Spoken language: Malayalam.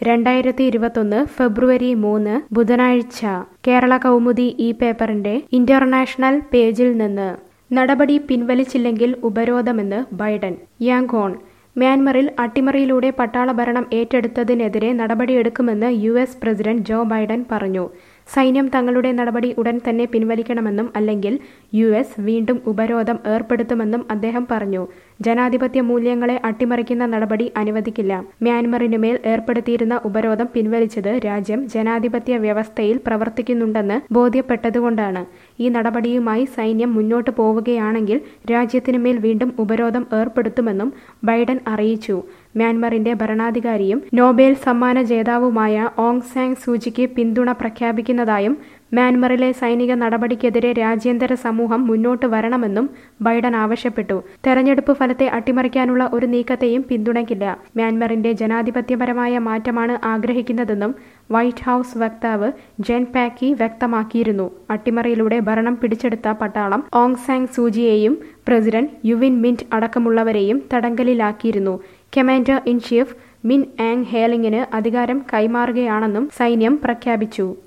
രണ്ടായിരത്തി ഇരുപത്തൊന്ന് ഫെബ്രുവരി മൂന്ന് ബുധനാഴ്ച കേരള കൗമുദി ഈ പേപ്പറിന്റെ ഇന്റർനാഷണൽ പേജിൽ നിന്ന് നടപടി പിൻവലിച്ചില്ലെങ്കിൽ ഉപരോധമെന്ന് ബൈഡൻ യാങ്കോൺ മ്യാൻമറിൽ അട്ടിമറിയിലൂടെ പട്ടാള ഭരണം ഏറ്റെടുത്തതിനെതിരെ നടപടിയെടുക്കുമെന്ന് U S president Joe Biden പറഞ്ഞു സൈന്യം തങ്ങളുടെ നടപടി ഉടൻ തന്നെ പിൻവലിക്കണമെന്നും അല്ലെങ്കിൽ യു എസ് വീണ്ടും ഉപരോധം ഏർപ്പെടുത്തുമെന്നും അദ്ദേഹം പറഞ്ഞു ജനാധിപത്യ മൂല്യങ്ങളെ അട്ടിമറിക്കുന്ന നടപടി അനുവദിക്കില്ല മ്യാൻമറിനുമേൽ ഏർപ്പെടുത്തിയിരുന്ന ഉപരോധം പിൻവലിച്ചത് രാജ്യം ജനാധിപത്യ വ്യവസ്ഥയിൽ പ്രവർത്തിക്കുന്നുണ്ടെന്ന് ബോധ്യപ്പെട്ടതുകൊണ്ടാണ് ഈ നടപടിയുമായി സൈന്യം മുന്നോട്ടു പോവുകയാണെങ്കിൽ രാജ്യത്തിനുമേൽ വീണ്ടും ഉപരോധം ഏർപ്പെടുത്തുമെന്നും ബൈഡൻ അറിയിച്ചു മ്യാൻമറിന്റെ ഭരണാധികാരിയും നോബേൽ സമ്മാന ജേതാവുമായ ഓങ് സാങ് സൂചിക്ക് പിന്തുണ പ്രഖ്യാപിക്കുന്നതായും മ്യാൻമറിലെ സൈനിക നടപടിക്കെതിരെ രാജ്യാന്തര സമൂഹം മുന്നോട്ട് വരണമെന്നും ബൈഡൻ ആവശ്യപ്പെട്ടു തെരഞ്ഞെടുപ്പ് ഫലത്തെ അട്ടിമറിക്കാനുള്ള ഒരു നീക്കത്തെയും പിന്തുണയ്ക്കില്ല മ്യാൻമറിന്റെ ജനാധിപത്യപരമായ മാറ്റമാണ് ആഗ്രഹിക്കുന്നതെന്നും വൈറ്റ് ഹൌസ് വക്താവ് ജെൻ പാക്കി വ്യക്തമാക്കിയിരുന്നു അട്ടിമറിയിലൂടെ ഭരണം പിടിച്ചെടുത്ത പട്ടാളം ഓങ് സാങ് സൂചിയെയും പ്രസിഡന്റ് യുവിൻ മിന്റ് അടക്കമുള്ളവരെയും തടങ്കലിലാക്കിയിരുന്നു commander in chief Min Aung ഹേലിങ്ങിന് അധികാരം കൈമാറുകയാണെന്നും സൈന്യം പ്രഖ്യാപിച്ചു